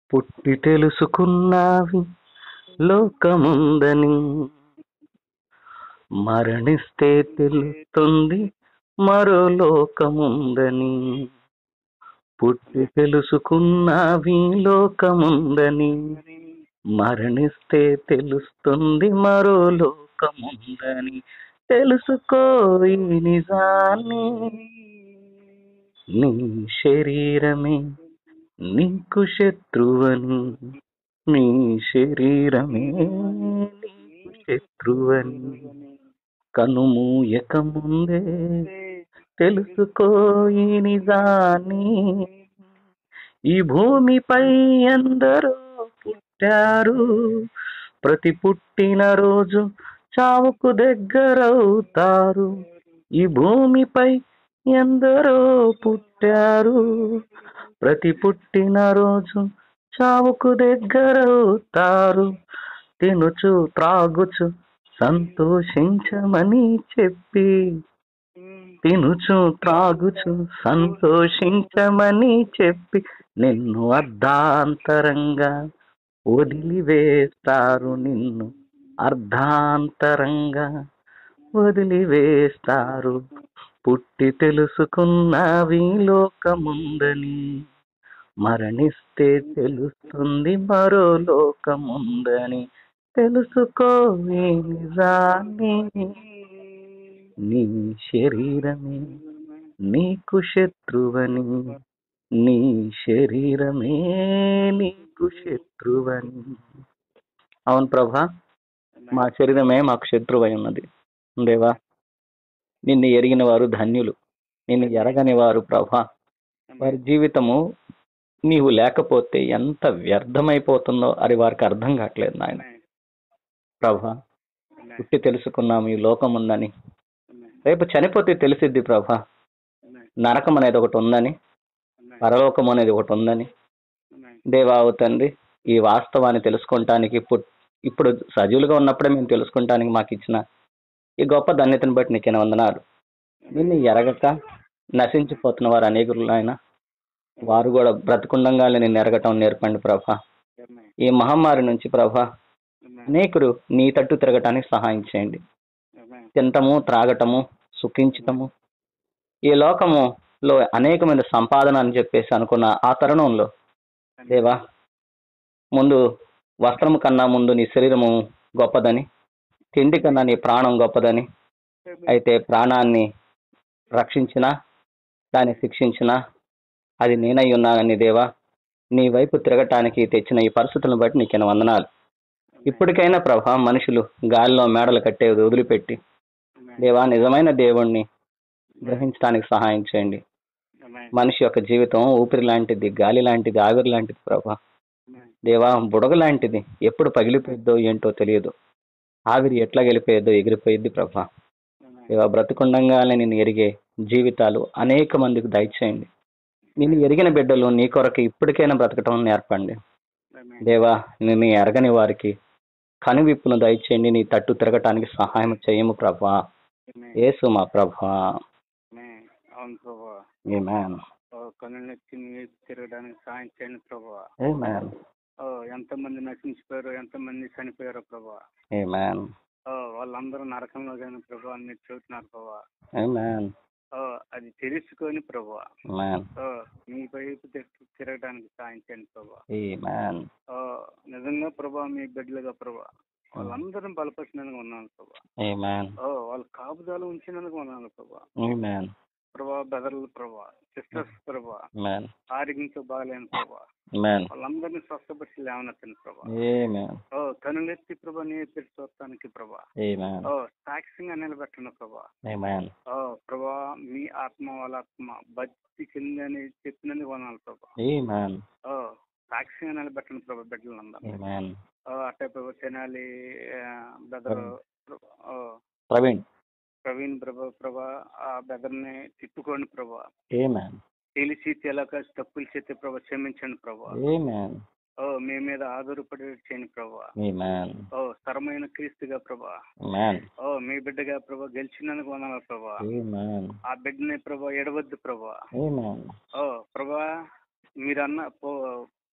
పుట్టి తెలుసుకున్నావి లోకముందని మరణిస్తే తెలుస్తుంది మరో లోకముందని పుట్టి తెలుసుకున్నావి లోకముందని మరణిస్తే తెలుస్తుంది మరో లోకముందని తెలుసుకో ఈ నిజాన్ని నీ శరీరమే నీకు శత్రువని నీ శరీరమే నీకు శత్రువని కనుమూయక ముందే తెలుసుకో ఈ నిజాన్ని ఈ భూమిపై ఎందరో పుట్టారు ప్రతి పుట్టిన రోజు చావుకు దగ్గరవుతారు ఈ భూమిపై ఎందరో పుట్టారు ప్రతి పుట్టిన రోజు చావుకు దగ్గరవుతారు తినుచు త్రాగుచు సంతోషించమని చెప్పి తినుచు త్రాగుచు సంతోషించమని చెప్పి నిన్ను అర్ధాంతరంగా వదిలివేస్తారు నిన్ను అర్ధాంతరంగా వదిలివేస్తారు పుట్టి తెలుసుకున్నవి లోకముందని మరణిస్తే తెలుస్తుంది మరో లోకముందని తెలుసుకో ఈ నిజాన్ని నీ శరీరమే నీకు శత్రువని నీ శరీరమే నీకు శత్రువని అవును ప్రభా మా శరీరమే మాకు శత్రువై ఉన్నది దేవా నిన్ను ఎరిగిన వారు ధన్యులు నిన్ను ఎరగని వారు ప్రభా వారి జీవితము నీవు లేకపోతే ఎంత వ్యర్థమైపోతుందో అది వారికి అర్థం కావట్లేదు నాయన ప్రభా పుట్టి తెలుసుకున్నాము ఈ లోకం ఉందని రేపు చనిపోతే తెలిసిద్ది ప్రభా నరకం అనేది ఒకటి ఉందని పరలోకం అనేది ఒకటి ఉందని దేవా ఓ తండ్రి ఈ వాస్తవాన్ని తెలుసుకుంటానికి ఇప్పుడు ఇప్పుడు సజీవులుగా ఉన్నప్పుడే మేము తెలుసుకుంటానికి మాకు ఇచ్చిన ఈ గొప్ప ధన్యతను బట్టి నీకు వందనాలు నిన్ను ఎరగక నశించిపోతున్న వారు అనేకులు ఆయన వారు కూడా బ్రతుకుండంగానే నిన్ను ఎరగటం నేర్పండి ప్రభా ఈ మహమ్మారి నుంచి ప్రభా అనేకులు నీ తట్టు తిరగటానికి సహాయం చేయండి తినటము త్రాగటము సుఖించటము ఈ లోకములో అనేకమైన సంపాదన అని చెప్పేసి అనుకున్న ఆ తరుణంలో దేవా ముందు వస్త్రము కన్నా ముందు నీ శరీరము గొప్పదని తిండి కన్నా నీ ప్రాణం గొప్పదని అయితే ప్రాణాన్ని రక్షించినా దాన్ని శిక్షించినా అది నేనై ఉన్నానని దేవా నీ వైపు తిరగటానికి తెచ్చిన ఈ పరిస్థితులను బట్టి నీకు వందనాలు ఇప్పటికైనా ప్రభా మనుషులు గాలిలో మేడలు కట్టేది వదిలిపెట్టి దేవా నిజమైన దేవుణ్ణి గ్రహించడానికి సహాయం చేయండి మనిషి యొక్క జీవితం ఊపిరి లాంటిది గాలి లాంటిది ఆవిరి లాంటిది ప్రభా దేవా బుడగ లాంటిది ఎప్పుడు పగిలిపోయిద్దో ఏంటో తెలియదు ఆవిరి ఎట్లా గెలిపోయేదో ఎగిరిపోయిద్ది ప్రభా దేవా బ్రతుకుండంగానే నేను ఎరిగే జీవితాలు అనేక మందికి దయచేయండి నేను ఎరిగిన బిడ్డలు నీ కొరకు ఇప్పటికైనా బ్రతకటం నేర్పండి దేవా నేను ఎరగని వారికి కనువిప్పును దయచేయండి నీ తట్టు తిరగటానికి సహాయం చేయము ప్రభా యేసు మా ప్రభా అవును ప్రభా Amen. కన్నులెత్తి నీకు తిరగడానికి సాయం చేయండి ప్రభా Amen. ఓ, ఎంతమంది నశించిపోయారు ఎంతమంది చనిపోయారు ప్రభా Amen. ఓ, వాళ్ళందరూ నరకంలో కానీ ప్రభా మీరు చెబుతున్నారు ప్రభా Amen. ఓ, అది తెలుసుకొని ప్రభా Amen. ఓ, మీ వైపు తిరగ- తిరగడానికి సాయం చేయండి ప్రభా Amen. ఓ, నిజంగా ప్రభా మీ బిడ్డలుగా ప్రభా వాళ్ళందరం బలపరిచినందుకు ఉన్నాను ప్రభా Amen. ఓ, వాళ్ళ కాపుదాలు ఉంచినందుకు ఉన్నాను ప్రభా Amen. ప్రభా బెదర్లు ప్రభా సిస్టర్స్ ప్రభా Amen. ఆరోగ్యంతో బాగలేని ప్రభా Amen. వాళ్ళందరినీ స్వస్థపరిచి లేవనెత్తండి ప్రభా Amen. ఓ కనులెత్తి ప్రభా నీ పేరు చూడటానికి ప్రభా Amen. ఓ సాక్షిగా నిలబెట్టండి ప్రభా Amen. ఓ ప్రభా మీ ఆత్మ వాళ్ళ ఆత్మ భక్తి కిందని చెప్పినందుకు వనాలి ప్రభా Amen. ఓ సాక్షిగా నిలబెట్టండి ప్రభా బిడ్డలందరూ Amen. ఓ అట్టే ప్రభా తెనాలి బెదర్ ఓ ప్రవీణ్ ప్రవీణ్ ప్రభా ప్రభా ఆ బెదర్ని తిప్పుకోండి ప్రభా Amen. తెలిసి తెలక తప్పులు చేస్తే ప్రభా క్షమించండి ప్రభా Amen. ఓ మీ మీద ఆధారపడి చేయండి ప్రభా Amen. ఓ స్థిరమైన క్రీస్తుగా ప్రభా Amen. ఓ మీ బిడ్డగా ప్రభా గెలిచినందుకు వందనాలు ప్రభా Amen. ఆ బిడ్డని ప్రభా ఎడవద్దు ప్రభా Amen. ఓ ప్రభా మీరన్న పో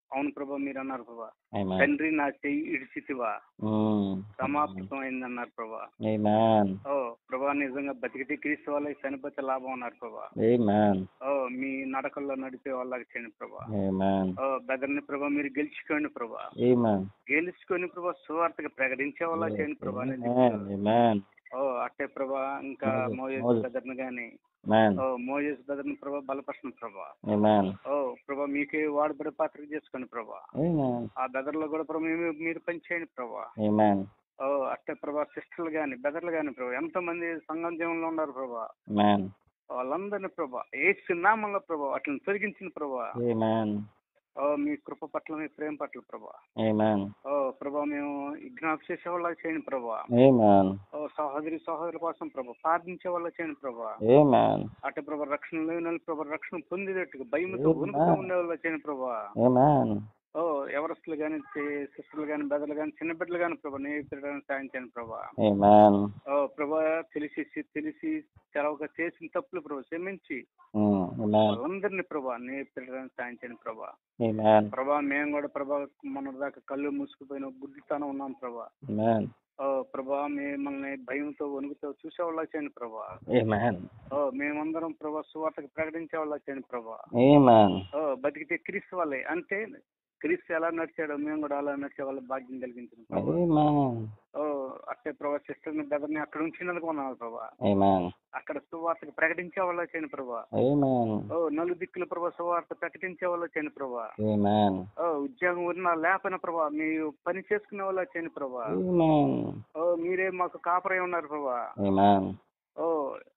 అవును ప్రభా మీరు అన్నారు ప్రభా Amen. తండ్రి నా చెయ్యి ఇడిచితివా Mm. సమాప్తం అయిందన్నారు ప్రభా Amen. ఓ ప్రభా నిజంగా బతికితే క్రీస్తు వాళ్ళకి చనిపోతే లాభం అన్నారు ప్రభా Amen. ఓ మీ నడకల్లో నడిపే వాళ్ళకి చేయండి ప్రభా Amen. ఓ బెదర్ని ప్రభా మీరు గెలుచుకోండి ప్రభా Amen. గెలుచుకొని ప్రభా సువార్తగా ప్రకటించే వాళ్ళ చేయండి ప్రభా అని Amen. Amen. ఓ అట్టే ప్రభా ఇంకా మోజెస్, మోజెస్ మోజెస్. బెదర్ని గాని Amen. ఓ మోజెస్ బెదర్ని ప్రభా బలపరచండి ప్రభా Amen. ఓ ప్రభా మీకే వాడుబడే పాత్ర చేసుకోండి ప్రభా Amen. ఆ బెదర్లో కూడా ప్రభా మీరు మీరు పని చేయండి ప్రభా Amen. ఓ అట్టే ప్రభా సిస్టర్లు కానీ బెదర్లు కానీ ప్రభా ఎంతో మంది సంఘం జీవనంలో ఉన్నారు ప్రభా Amen. వాళ్ళందరినీ ప్రభా ఏ నామంలో ప్రభా వాటిని తొలగించిన ప్రభా Amen. ఓ మీ కృప పట్ల మీ ప్రేమ పట్ల ప్రభా Amen. ఓ ప్రభా మేము జ్ఞాప చేసే వాళ్ళ చేయండి ప్రభా Amen. ఓ సహోదరి సహోదరుల కోసం ప్రభా ప్రార్థించే వాళ్ళ చేయండి ప్రభా Amen. అటు ప్రభా రక్షణ లేని వాళ్ళు ప్రభా రక్షణ పొందేటట్టుగా భయంతో వణుకుతో ఉండే వాళ్ళ చేయండి ప్రభా Amen. ఓ ఎవరస్తులు కానీ సిస్టర్లు కానీ బెదలు కానీ చిన్న బిడ్డలు కానీ ప్రభా నేర్పించడానికి సాయం చేయండి ప్రభా Amen. ఓ ప్రభా తెలిసి తెలిసి తెలవక చేసిన తప్పులు ప్రభా క్షమించి Mm. Amen. వాళ్ళందరినీ ప్రభా నేర్పించడానికి సాయం చేయండి ప్రభా Amen. ప్రభా మేము కూడా ప్రభా మన దాకా కళ్ళు మూసుకుపోయిన గుడ్డితనం ఉన్నాం ప్రభా Amen. ఓ ప్రభా మిమ్మల్ని భయంతో వణుకుతో చూసేవాళ్ళ చేయండి ప్రభా Amen. ఓ మేమందరం ప్రభా సువార్తకు ప్రకటించే వాళ్ళ చేయండి ప్రభా Amen. ఓ బతికితే క్రీస్తు వాళ్ళే అంటే క్రీస్తు ఎలా నడిచాడో మేము కూడా అలా నడిచే వాళ్ళ భాగ్యం కలిగించిన ప్రభా Amen. ఓ అట్టే ప్రభా సిస్టర్ని బెదర్ని అక్కడ ఉంచినందుకు ఉన్నాను ప్రభా Amen. అక్కడ సువార్తకు ప్రకటించే వాళ్ళ చేయండి ప్రభా Amen. ఓ నలు దిక్కుల ప్రభా సువార్త ప్రకటించే వాళ్ళ చేయండి ప్రభా Amen. ఓ ఉద్యోగం ఉన్నా లేకపోయినా ప్రభా మీరు పని చేసుకునే వాళ్ళ చేయండి ప్రభా Amen. ఓ మీరే మాకు కాపరై ఉన్నారు ప్రభా Amen. ఓ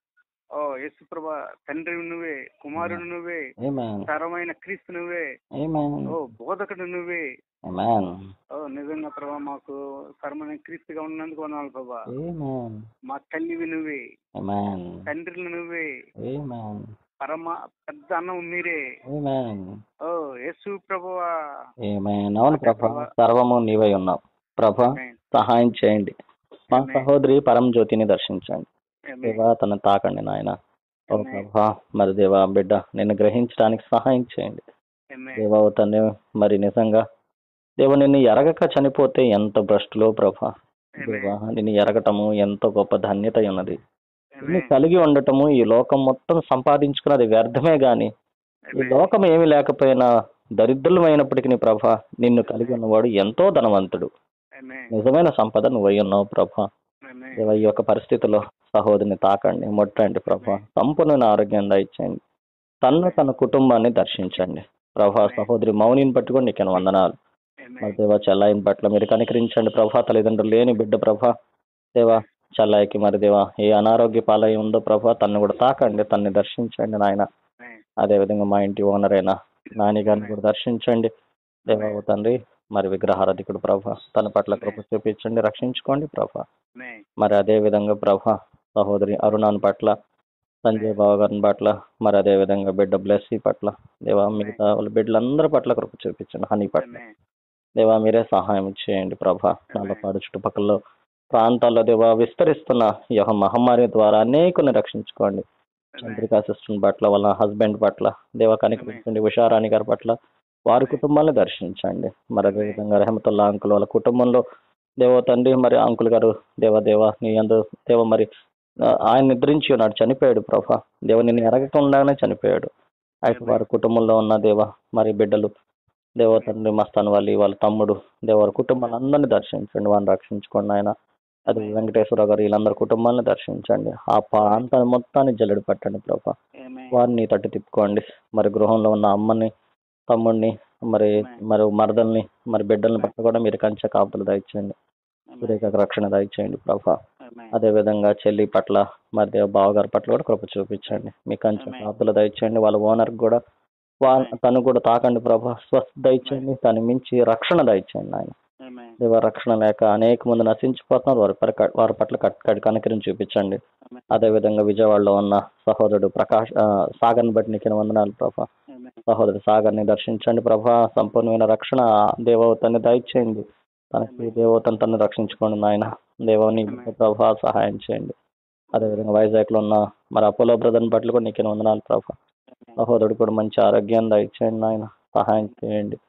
ఓ యేసు ప్రభా తండ్రి నువ్వే కుమారుడు నువ్వే Amen. తరమైన క్రీస్తు నువ్వే Amen. ఓ బోధకుడు నువ్వే Amen. ఓ నిజంగా ప్రభా మాకు సరమైన క్రీస్తుగా ఉన్నందుకు వందనాలు ప్రభా Amen. మా తల్లివి నువ్వే Amen. తండ్రిని నువ్వే Amen. పరమ పెద్ద అన్నం మీరే Amen. ఓ యేసు ప్రభువా Amen. అవును ప్రభా సర్వము నీవై ఉన్నావు ప్రభా ఆమేన్. సహాయం చేయండి మా Amen. సహోదరి పరం జ్యోతిని దర్శించండి ఆమేన్. దేవా తను తాకండి నాయన ఓ Amen. ప్రభా మరి దేవా బిడ్డ నిన్ను గ్రహించడానికి సహాయం చేయండి ఆమేన్. దేవా ఓ తండ్రి మరి నిజంగా దేవ నిన్ను ఎరగక చనిపోతే ఎంత భ్రష్టులో ప్రభా దేవా నిన్ను ఎరగటము ఎంతో గొప్ప ధన్యత ఉన్నది నిన్ను ఆమేన్. కలిగి ఉండటము ఈ లోకం మొత్తం సంపాదించుకున్నది వ్యర్థమే గాని ఈ ఆమేన్. లోకం ఏమి లేకపోయినా దరిద్రులమైనప్పటికీ ప్రభా నిన్ను కలిగి ఉన్నవాడు ఎంతో ధనవంతుడు ఆమేన్. నిజమైన సంపద నువ్వై ఉన్నావు ప్రభా ఆమేన్. దేవా ఈ యొక్క పరిస్థితిలో సహోదరిని తాకండి ముట్టండి ప్రభా సంపూర్ణ ఆరోగ్యం దయచేయండి తన్ను తన కుటుంబాన్ని దర్శించండి ప్రభా సహోదరి మౌనిని బట్టి కూడా నీకు వందనాలు మరి ఆమేన్. దేవా చెల్లాయిని పట్ల మీరు కనికరించండి ప్రభా తల్లిదండ్రులు లేని బిడ్డ ప్రభా దేవా చెల్లాయికి మరి దేవా ఏ అనారోగ్య పాలై ఉందో ప్రభా తన్ను కూడా తాకండి తన్ని దర్శించండి నాయన ఆమేన్. అదే విధంగా మా ఇంటి ఓనర్ అయిన నాని గారిని కూడా దర్శించండి దేవా ఓ తండ్రి మరి విగ్రహారధికుడు ప్రభా తన పట్ల కృప చూపించండి రక్షించుకోండి ప్రభా ఆమేన్. మరి అదే విధంగా ప్రభా సహోదరి అరుణాన్ పట్ల సంజయ్ బాబు గారిని పట్ల మరి అదే విధంగా బిడ్డ బ్లెస్సీ పట్ల దేవా మిగతా వాళ్ళ బిడ్డలందరి పట్ల కృప చూపించండి హనీ పట్ల ఆమేన్. దేవా మీరే సహాయం చేయండి ప్రభా నల్లపాడు చుట్టుపక్కల ప్రాంతాల్లో దేవా విస్తరిస్తున్న ఈ యొక్క మహమ్మారి ద్వారా అనేకుని రక్షించుకోండి చంద్రికా సిస్టర్ పట్ల వాళ్ళ హస్బెండ్ పట్ల దేవా కనికరించండి ఉషారాణి గారి పట్ల వారి కుటుంబాన్ని దర్శించండి మరి అదే విధంగా రెహమతుల్లా అంకుల్ వాళ్ళ కుటుంబంలో దేవ తండ్రి మరి అంకుల్ గారు దేవ దేవ నీ అందు దేవ మరి ఆ, ఆయన నిద్రించి ఉన్నాడు చనిపోయాడు ప్రభా దేవ నిన్ను ఎరగకుండానే చనిపోయాడు అయితే వారి కుటుంబంలో ఉన్న దేవ మరి బిడ్డలు దేవ తండ్రి మస్తాన్ వాళ్ళ వాళ్ళ తమ్ముడు దేవ వారి కుటుంబాన్ని అందరినీ దర్శించండి వారిని రక్షించుకోండి ఆయన అది వెంకటేశ్వర గారు వీళ్ళందరి కుటుంబాన్ని దర్శించండి ఆ ప్రాంతాన్ని మొత్తాన్ని జల్లెడ పట్టండి ప్రభా ఆమేన్. వారిని తట్టు తిప్పుకోండి మరి గృహంలో ఉన్న అమ్మని తమ్ముడిని మరి మరి మరదల్ని మరి బిడ్డల్ని పట్ల కూడా మీరు కంచె కాపులు దయచేయండి సురేఖకు రక్షణ దయచేయండి ప్రభా ఆమేన్. అదే విధంగా చెల్లి పట్ల మరి దేవ బావగారి పట్ల కూడా కృప చూపించండి మీ కంచె Amen. కాపులు దయచేయండి వాళ్ళ ఓనర్ కూడా వా తను కూడా తాకండి ప్రభా స్వస్థ దయచేయండి తను మించి రక్షణ దయచేయండి ఆయన ఆమేన్. దేవ రక్షణ లేక అనేక మంది నశించిపోతున్నారు వారి పర- వారి పట్ల కట్ కట్ కనికరిని చూపించండి ఆమేన్. అదే విధంగా విజయవాడలో ఉన్న సహోదరుడు ప్రకాష్ ఆ, సాగర్ని బట్టి నీకు వందనాలు ప్రభా ఆమేన్. సహోదరు సాగర్ని దర్శించండి ప్రభా సంపూర్ణమైన రక్షణ దేవతని దయచేయండి తనకి దేవతను తను రక్షించుకోండి నాయన దేవని ప్రభా సహాయం చేయండి అదేవిధంగా వైజాగ్ లో ఉన్న మరి అపోలో బ్రదర్ని పట్ల కూడా నీకు వందనాలు ప్రభా సహోదరుడు కూడా మంచి ఆరోగ్యాన్ని దయచేయండి నాయన సహాయం చేయండి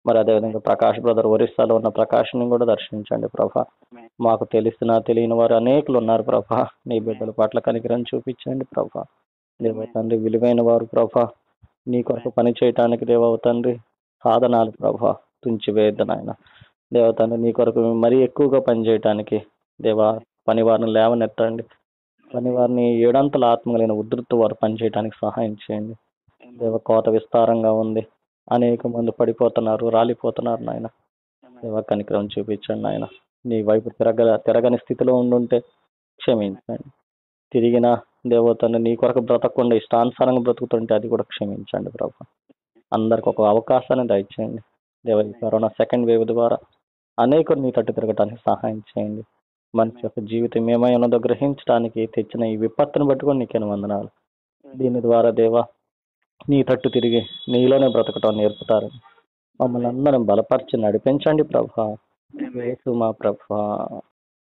మరి అదేవిధంగా ప్రకాష్ బ్రదర్ ఒరిస్సాలో ఉన్న ప్రకాష్ని కూడా దర్శించండి ప్రభా ఆమేన్. మాకు తెలిసిన తెలియని వారు అనేకులు ఉన్నారు ప్రభా నీ బిడ్డల పట్ల కనికరం చూపించండి ప్రభా దేవ తండ్రి విలువైన వారు ప్రభా నీ కొరకు పని చేయటానికి దేవ తండ్రి సాధనాలు ప్రభా తుంచి వేద్దు నాయన దేవ తండ్రి నీ కొరకు మరీ ఎక్కువగా పని చేయటానికి దేవా పని వారిని లేవనెత్తండి పని వారిని ఏడంతల ఆత్మగలైన ఉధృత వారు పనిచేయడానికి సహాయం చేయండి దేవ కోత విస్తారంగా ఉంది అనేక మంది పడిపోతున్నారు రాలిపోతున్నారు నాయన దేవ కనికరం చూపించండి నాయన నీ వైపు తిరగ తిరగని స్థితిలో ఉండుంటే క్షమించండి తిరిగిన దేవతను నీ కొరకు బ్రతకకుండా ఇష్టానుసారంగా బ్రతుకుతుంటే అది కూడా క్షమించండి ప్రభు అందరికి ఒక అవకాశాన్ని దయచేయండి దేవ ఈ కరోనా సెకండ్ వేవ్ ద్వారా అనేకులు నీ తట్టు తిరగడానికి సహాయం చేయండి మనిషి యొక్క జీవితం ఏమై ఉన్నదో గ్రహించడానికి తెచ్చిన ఈ విపత్తును పట్టుకొని నీకే వందనాలు దీని ద్వారా దేవా నీ తట్టు తిరిగి నీలోనే బ్రతకటం నేర్పుతారని మమ్మల్ని అందరం బలపరిచి నడిపించండి ప్రభా యేసు మా ప్రభా